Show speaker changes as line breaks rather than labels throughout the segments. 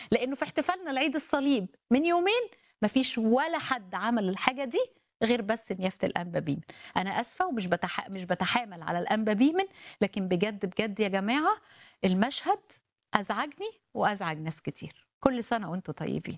لانه في احتفالنا لعيد الصليب من يومين مفيش ولا حد عمل الحاجه دي غير بس نيافه الانبا بيمن انا اسفه ومش بتح... مش بتحامل على الانبا بيمن لكن بجد بجد يا جماعه المشهد ازعجني وازعج ناس كتير كل سنه وانتم طيبين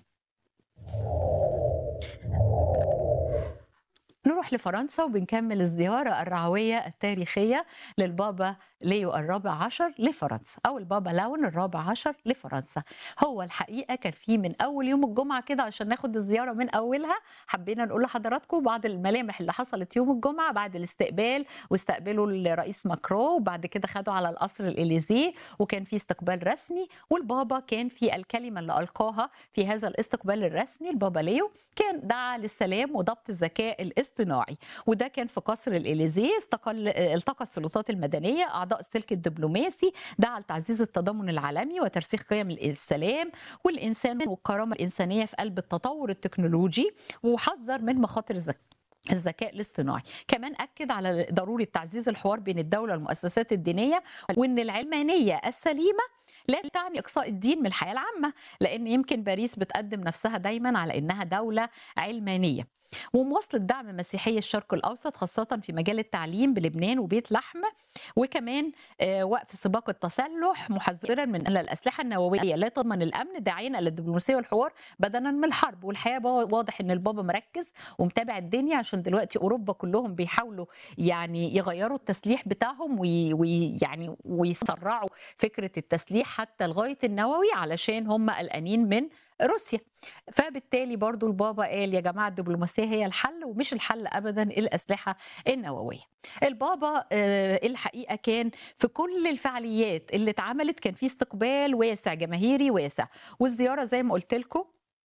نروح لفرنسا وبنكمل الزيارة الرعوية التاريخية للبابا ليو الرابع عشر لفرنسا أو البابا لاون الرابع عشر لفرنسا هو الحقيقة كان في من أول يوم الجمعة كده عشان ناخد الزيارة من أولها حبينا نقول لحضراتكم بعض الملامح اللي حصلت يوم الجمعة بعد الاستقبال واستقبلوا الرئيس ماكرو وبعد كده خدوا على القصر الإليزيه وكان في استقبال رسمي والبابا كان في الكلمة اللي ألقاها في هذا الاستقبال الرسمي البابا ليو كان دعا للسلام وضبط الذكاء الاصطناعي وده كان في قصر الإليزيه استقل التقى السلطات المدنية أعضاء السلك الدبلوماسي دعا لتعزيز التضامن العالمي وترسيخ قيم السلام والإنسان والكرامة الإنسانية في قلب التطور التكنولوجي وحذر من مخاطر الذكاء الذكاء الاصطناعي كمان أكد على ضرورة تعزيز الحوار بين الدولة والمؤسسات الدينية وأن العلمانية السليمة لا تعني إقصاء الدين من الحياة العامة لأن يمكن باريس بتقدم نفسها دايما على إنها دولة علمانية ومواصلة دعم مسيحي الشرق الأوسط خاصة في مجال التعليم بلبنان وبيت لحم وكمان وقف سباق التسلح محذرا من أن الأسلحة النووية لا تضمن الأمن داعين إلى الدبلوماسية والحوار بدلا من الحرب والحقيقة واضح أن البابا مركز ومتابع الدنيا عشان دلوقتي أوروبا كلهم بيحاولوا يعني يغيروا التسليح بتاعهم ويعني ويسرعوا فكرة التسليح حتى لغاية النووي علشان هم قلقانين من روسيا فبالتالي برضو البابا قال يا جماعة الدبلوماسية هي الحل ومش الحل أبدا الأسلحة النووية البابا الحقيقة كان في كل الفعاليات اللي اتعملت كان في استقبال واسع جماهيري واسع والزيارة زي ما قلت لكم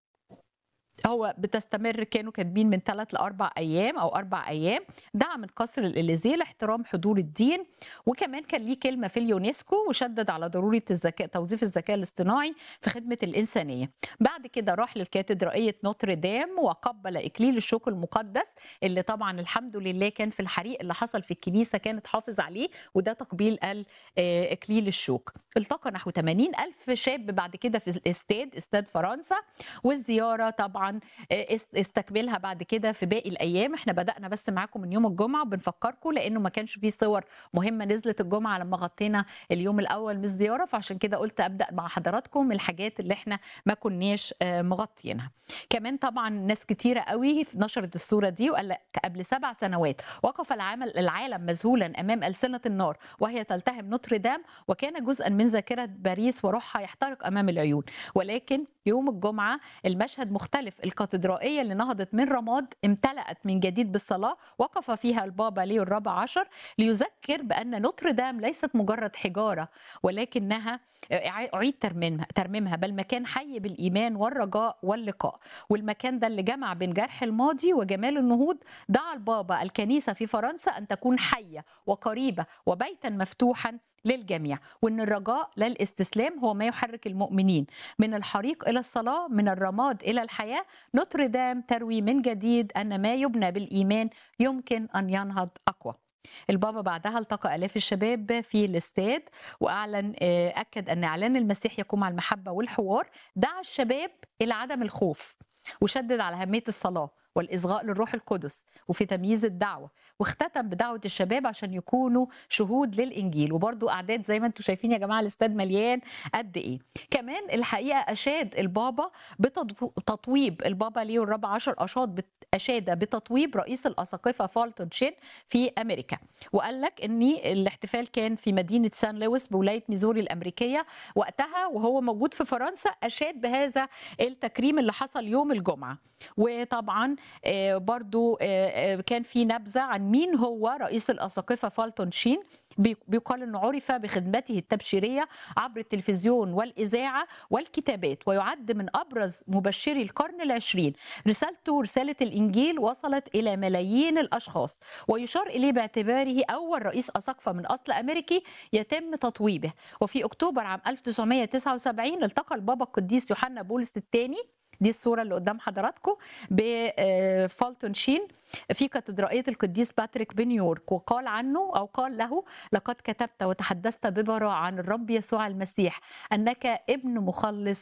هو بتستمر كانوا كاتبين من ثلاث لاربع ايام او اربع ايام دعم من قصر الاليزيه لاحترام حضور الدين وكمان كان ليه كلمه في اليونسكو وشدد على ضروره الذكاء توظيف الذكاء الاصطناعي في خدمه الانسانيه بعد كده راح للكاتدرائيه نوتردام وقبل اكليل الشوك المقدس اللي طبعا الحمد لله كان في الحريق اللي حصل في الكنيسه كانت حافظ عليه وده تقبيل اكليل الشوك التقى نحو 80 الف شاب بعد كده في الاستاد استاد فرنسا والزياره طبعا طبعا استكملها بعد كده في باقي الايام احنا بدانا بس معاكم من يوم الجمعه بنفكركم لانه ما كانش فيه صور مهمه نزلت الجمعه لما غطينا اليوم الاول من الزياره فعشان كده قلت ابدا مع حضراتكم الحاجات اللي احنا ما كناش مغطينها كمان طبعا ناس كتيره قوي نشرت الصوره دي وقال لك قبل سبع سنوات وقف العالم العالم مذهولا امام السنه النار وهي تلتهم نوتردام وكان جزءا من ذاكره باريس وروحها يحترق امام العيون ولكن يوم الجمعه المشهد مختلف الكاتدرائيه اللي نهضت من رماد امتلأت من جديد بالصلاه وقف فيها البابا ليو الرابع عشر ليذكر بان نوتردام ليست مجرد حجاره ولكنها اعيد ترميمها ترميمها بل مكان حي بالايمان والرجاء واللقاء والمكان ده اللي جمع بين جرح الماضي وجمال النهوض دعا البابا الكنيسه في فرنسا ان تكون حيه وقريبه وبيتا مفتوحا للجميع وان الرجاء لا الاستسلام هو ما يحرك المؤمنين من الحريق الى الصلاه من الرماد الى الحياه نوتردام تروي من جديد ان ما يبنى بالايمان يمكن ان ينهض اقوى البابا بعدها التقى الاف الشباب في الاستاد واعلن اكد ان اعلان المسيح يقوم على المحبه والحوار دعا الشباب الى عدم الخوف وشدد على اهميه الصلاه والاصغاء للروح القدس وفي تمييز الدعوه واختتم بدعوه الشباب عشان يكونوا شهود للانجيل وبرضو اعداد زي ما انتم شايفين يا جماعه الاستاد مليان قد ايه كمان الحقيقه اشاد البابا بتطويب البابا ليو الرابع عشر اشاد اشاد بتطويب رئيس الاساقفه فالتون شين في امريكا وقال لك ان الاحتفال كان في مدينه سان لويس بولايه ميزوري الامريكيه وقتها وهو موجود في فرنسا اشاد بهذا التكريم اللي حصل يوم الجمعه وطبعا برضو كان في نبذة عن مين هو رئيس الأساقفة فالتون شين بيقال انه عرف بخدمته التبشيريه عبر التلفزيون والاذاعه والكتابات ويعد من ابرز مبشري القرن العشرين رسالته رساله الانجيل وصلت الى ملايين الاشخاص ويشار اليه باعتباره اول رئيس اساقفه من اصل امريكي يتم تطويبه وفي اكتوبر عام 1979 التقى البابا القديس يوحنا بولس الثاني دي الصورة اللي قدام حضراتكم بفالتون شين في كاتدرائية القديس باتريك بنيورك وقال عنه أو قال له لقد كتبت وتحدثت ببراءة عن الرب يسوع المسيح أنك ابن مخلص